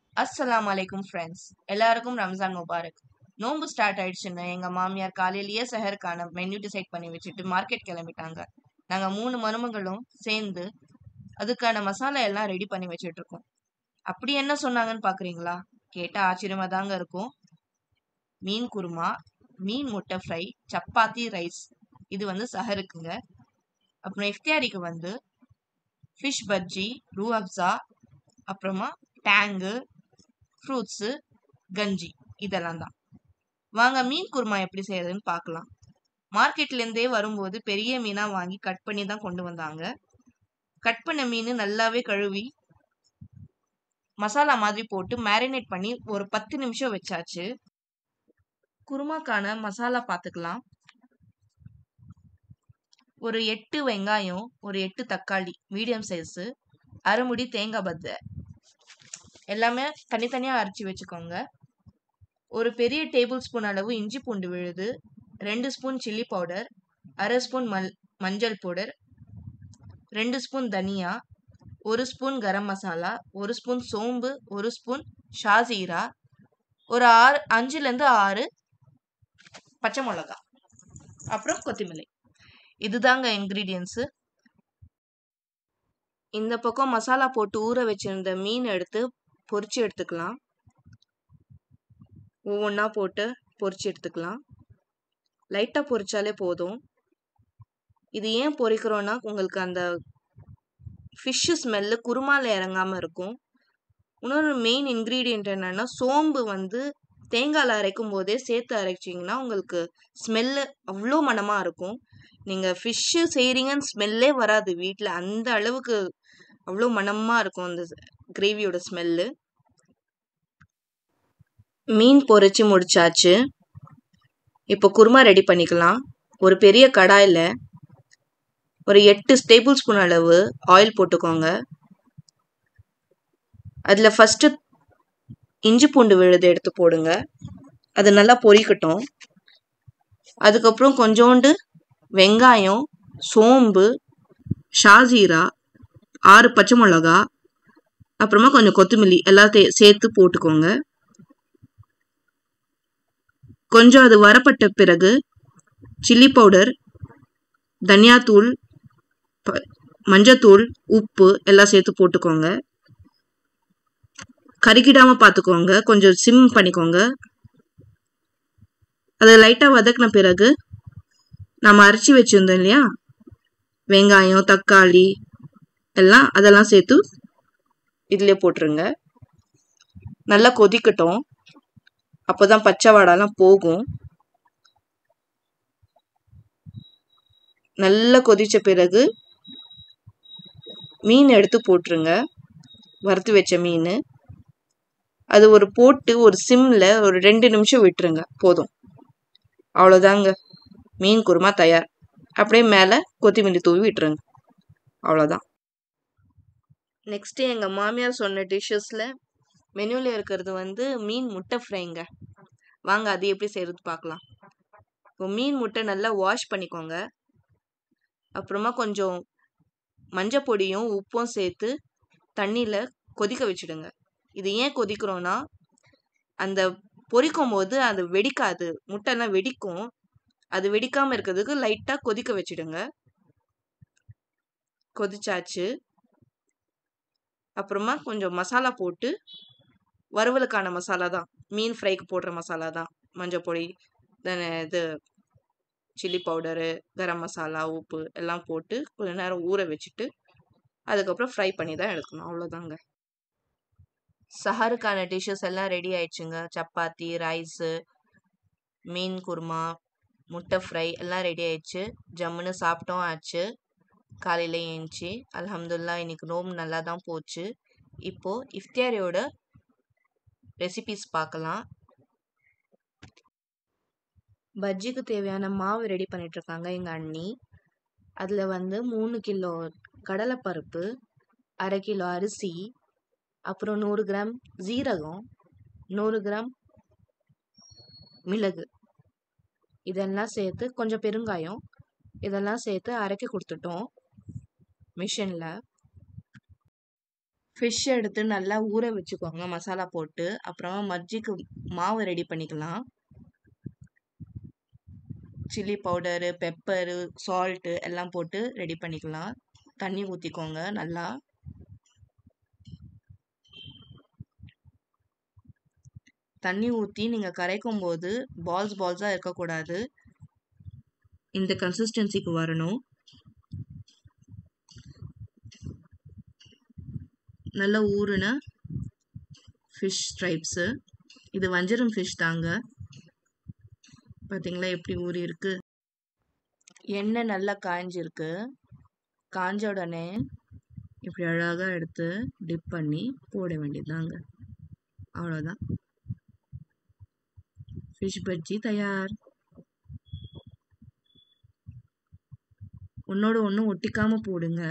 அஸ்ஸலாம் அலைக்கும் ஃப்ரெண்ட்ஸ் எல்லாருக்கும் ரம்ஜான் முபாரக் நோன்பு ஸ்டார்ட் ஆயிடுச்சுன்னு எங்க மாமியார் காலையிலேயே செஹருக்கான மெனு டிசைட் பண்ணி வச்சுட்டு மார்க்கெட் கிளம்பிட்டாங்க நாங்க மூணு மருமகளும் சேர்ந்து அதுக்கான மசாலா எல்லாம் ரெடி பண்ணி வச்சுட்டு இருக்கோம் அப்படி என்ன சொன்னாங்கன்னு பாக்குறீங்களா கேட்டா ஆச்சரியமா தாங்க இருக்கும் மீன் குருமா மீன் முட்டை ஃப்ரை சப்பாத்தி ரைஸ் இது வந்து சஹருக்குங்க அப்புறம் இஃப்தியாரிக்கு வந்து ஃபிஷ் பஜ்ஜி ரூ அப்சா அப்புறமா டேங்கு ஃப்ரூட்ஸு கஞ்சி இதெல்லாம் தான் வாங்க மீன் குருமா எப்படி செய்யறதுன்னு பார்க்கலாம் மார்க்கெட்லேருந்தே வரும்போது பெரிய மீனாக வாங்கி கட் பண்ணி தான் கொண்டு வந்தாங்க கட் பண்ண மீன் நல்லாவே கழுவி மசாலா மாதிரி போட்டு மேரினேட் பண்ணி ஒரு பத்து நிமிஷம் வச்சாச்சு குருமாக்கான மசாலா பார்த்துக்கலாம் ஒரு எட்டு வெங்காயம் ஒரு எட்டு தக்காளி மீடியம் சைஸு அரைமுடி தேங்காய் பத்தை எல்லாமே தனித்தனியாக அரைச்சி வச்சுக்கோங்க ஒரு பெரிய டேபிள் ஸ்பூன் அளவு இஞ்சி பூண்டு விழுது ரெண்டு ஸ்பூன் சில்லி பவுடர் அரை ஸ்பூன் மல் மஞ்சள் பவுடர் ரெண்டு ஸ்பூன் தனியா ஒரு ஸ்பூன் கரம் மசாலா ஒரு ஸ்பூன் சோம்பு ஒரு ஸ்பூன் ஷாசீரா ஒரு ஆறு அஞ்சுலேருந்து ஆறு பச்சை மிளகா அப்புறம் கொத்தமல்லி இதுதாங்க இன்க்ரீடியன்ஸு இந்த பக்கம் மசாலா போட்டு ஊற வச்சிருந்த மீன் எடுத்து பொரிச்சு எடுத்துக்கலாம் ஒவ்வொன்றா போட்டு பொரிச்சு எடுத்துக்கலாம் லைட்டாக பொரிச்சாலே போதும் இது ஏன் பொரிக்கிறோன்னா உங்களுக்கு அந்த ஃபிஷ்ஷு ஸ்மெல்லு குருமாவில் இறங்காமல் இருக்கும் இன்னொரு மெயின் இன்க்ரீடியண்ட் என்னென்னா சோம்பு வந்து தேங்காயில் அரைக்கும் போதே சேர்த்து அரைச்சிங்கன்னா உங்களுக்கு ஸ்மெல்லு அவ்வளோ மனமாக இருக்கும் நீங்கள் ஃபிஷ்ஷு செய்கிறீங்கன்னு ஸ்மெல்லே வராது வீட்டில் அந்த அளவுக்கு அவ்வளோ மனமாக இருக்கும் அந்த கிரேவியோட ஸ்மெல்லு மீன் பொரிச்சு முடிச்சாச்சு இப்போ குருமா ரெடி பண்ணிக்கலாம் ஒரு பெரிய கடாயில் ஒரு எட்டு டேபிள் ஸ்பூன் அளவு ஆயில் போட்டுக்கோங்க அதில் ஃபஸ்ட்டு இஞ்சி பூண்டு விழுது எடுத்து போடுங்க அது நல்லா பொரிக்கட்டும் அதுக்கப்புறம் கொஞ்சோண்டு வெங்காயம் சோம்பு ஷாஜீரா ஆறு பச்சை மிளகா அப்புறமா கொஞ்சம் கொத்தமல்லி எல்லாத்தையும் சேர்த்து போட்டுக்கோங்க கொஞ்சம் அது வரப்பட்ட பிறகு சில்லி பவுடர் தனியாத்தூள் மஞ்சத்தூள் உப்பு எல்லாம் சேர்த்து போட்டுக்கோங்க கருகிடாம பார்த்துக்கோங்க கொஞ்சம் சிம் பண்ணிக்கோங்க அதை லைட்டாக வதக்கின பிறகு நம்ம அரைச்சி வச்சுருந்தோம் இல்லையா வெங்காயம் தக்காளி எல்லாம் அதெல்லாம் சேர்த்து இதிலே போட்டுருங்க நல்லா கொதிக்கட்டும் அப்போ தான் பச்சை வாடாலாம் போகும் நல்லா கொதித்த பிறகு மீன் எடுத்து போட்டுருங்க வறுத்து வச்ச மீன் அது ஒரு போட்டு ஒரு சிம்மில் ஒரு ரெண்டு நிமிஷம் விட்டுருங்க போதும் அவ்வளோதாங்க மீன் குருமா தயார் அப்படியே மேலே கொத்தமல்லி தூவி விட்டுருங்க அவ்வளோதான் நெக்ஸ்ட்டு எங்கள் மாமியார் சொன்ன டிஷ்ஷஸில் மெனுவில் இருக்கிறது வந்து மீன் முட்டை ஃப்ரைங்க வாங்க அது எப்படி செய்கிறது பார்க்கலாம் இப்போ மீன் முட்டை நல்லா வாஷ் பண்ணிக்கோங்க அப்புறமா கொஞ்சம் மஞ்சள் பொடியும் உப்பும் சேர்த்து தண்ணியில் கொதிக்க வச்சுடுங்க இது ஏன் கொதிக்கிறோன்னா அந்த பொரிக்கும் போது அது வெடிக்காது முட்டைலாம் வெடிக்கும் அது வெடிக்காமல் இருக்கிறதுக்கு லைட்டாக கொதிக்க வச்சுடுங்க கொதிச்சாச்சு அப்புறமா கொஞ்சம் மசாலா போட்டு வறுவலுக்கான மசாலா தான் மீன் ஃப்ரைக்கு போடுற மசாலா தான் மஞ்சள் பொடி தென் இது சில்லி பவுடரு கரம் மசாலா உப்பு எல்லாம் போட்டு கொஞ்ச நேரம் ஊற வச்சுட்டு அதுக்கப்புறம் ஃப்ரை பண்ணி தான் எடுக்கணும் அவ்வளோதாங்க சஹருக்கான டிஷ்ஷஸ் எல்லாம் ரெடி ஆயிடுச்சுங்க சப்பாத்தி ரைஸு மீன் குருமா முட்டை ஃப்ரை எல்லாம் ரெடி ஆயிடுச்சு ஜம்முன்னு சாப்பிட்டோம் ஆச்சு காலையில் ஏஞ்சி அலமதுல்லா இன்னைக்கு நோம்பு நல்லா தான் போச்சு இப்போது இஃப்தியாரியோட ரெசிபிஸ் பார்க்கலாம் பஜ்ஜிக்கு தேவையான மாவு ரெடி பண்ணிகிட்ருக்காங்க எங்கள் அண்ணி அதில் வந்து மூணு கிலோ கடலைப்பருப்பு அரை கிலோ அரிசி அப்புறம் நூறு கிராம் ஜீரகம் நூறு கிராம் மிளகு இதெல்லாம் சேர்த்து கொஞ்சம் பெருங்காயம் இதெல்லாம் சேர்த்து அரைக்க கொடுத்துட்டோம் மிஷினில் ஃபிஷ் எடுத்து நல்லா ஊற வச்சுக்கோங்க மசாலா போட்டு அப்புறமா மஜ்ஜிக்கு மாவு ரெடி பண்ணிக்கலாம் சில்லி பவுடரு பெப்பரு சால்ட்டு எல்லாம் போட்டு ரெடி பண்ணிக்கலாம் தண்ணி ஊற்றிக்கோங்க நல்லா தண்ணி ஊற்றி நீங்கள் கரைக்கும் போது பால்ஸ் பால்ஸாக இருக்கக்கூடாது இந்த கன்சிஸ்டன்சிக்கு வரணும் நல்ல ஊறின ஃபிஷ் ஸ்ட்ரைப்ஸு இது வஞ்சரம் ஃபிஷ் தாங்க பார்த்தீங்களா எப்படி ஊறி இருக்கு எண்ணெய் நல்லா காய்ஞ்சிருக்கு காஞ்ச உடனே இப்படி அழகாக எடுத்து டிப் பண்ணி போட வேண்டியதுதாங்க அவ்வளோதான் ஃபிஷ் பஜ்ஜி தயார் ஒன்னோட ஒன்று ஒட்டிக்காமல் போடுங்க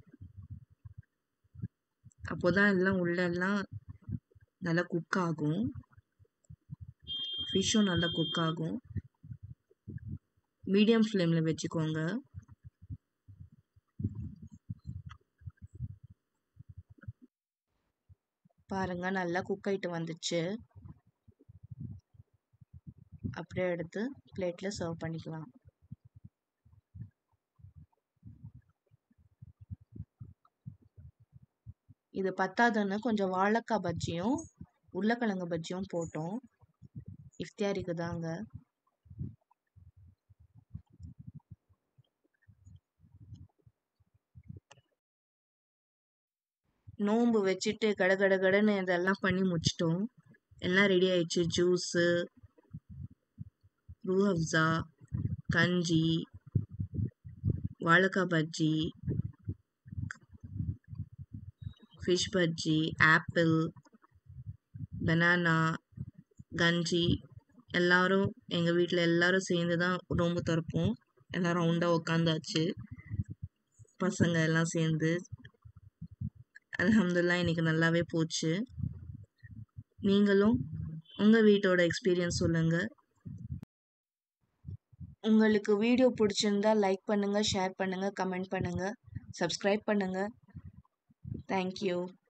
அப்போதான் எல்லாம் உள்ள எல்லாம் நல்லா குக் ஆகும் ஃபிஷ்ஷும் நல்லா குக் ஆகும் மீடியம் ஃப்ளேமில் வச்சுக்கோங்க பாருங்க நல்லா குக் ஆகிட்டு வந்துச்சு அப்படியே எடுத்து பிளேட்டில் சர்வ் பண்ணிக்கலாம் இது பத்தாதுன்னு கொஞ்சம் வாழைக்காய் பஜ்ஜியும் உருளைக்கிழங்கு பஜ்ஜியும் போட்டோம் இஃப்தியாரிக்கு தாங்க நோன்பு வச்சுட்டு கட கட கடன்னு இதெல்லாம் பண்ணி முடிச்சிட்டோம் எல்லாம் ரெடி ஆயிடுச்சு ஜூஸு ரூ அஃப்ஸா கஞ்சி வாழைக்காய் பஜ்ஜி ஃபிஷ் பஜ்ஜி ஆப்பிள் பனானா கஞ்சி எல்லாரும் எங்கள் வீட்டில் எல்லாரும் சேர்ந்து தான் நோன்பு திறப்போம் எல்லாம் ரவுண்டாக உட்காந்தாச்சு பசங்க எல்லாம் சேர்ந்து அல்ஹம்துலில்லா இன்னைக்கு நல்லாவே போச்சு நீங்களும் உங்கள் வீட்டோட எக்ஸ்பீரியன்ஸ் சொல்லுங்கள் உங்களுக்கு வீடியோ பிடிச்சிருந்தா லைக் பண்ணுங்கள் ஷேர் பண்ணுங்கள் கமெண்ட் பண்ணுங்கள் சப்ஸ்கிரைப் பண்ணுங்கள் தேங்க்யூ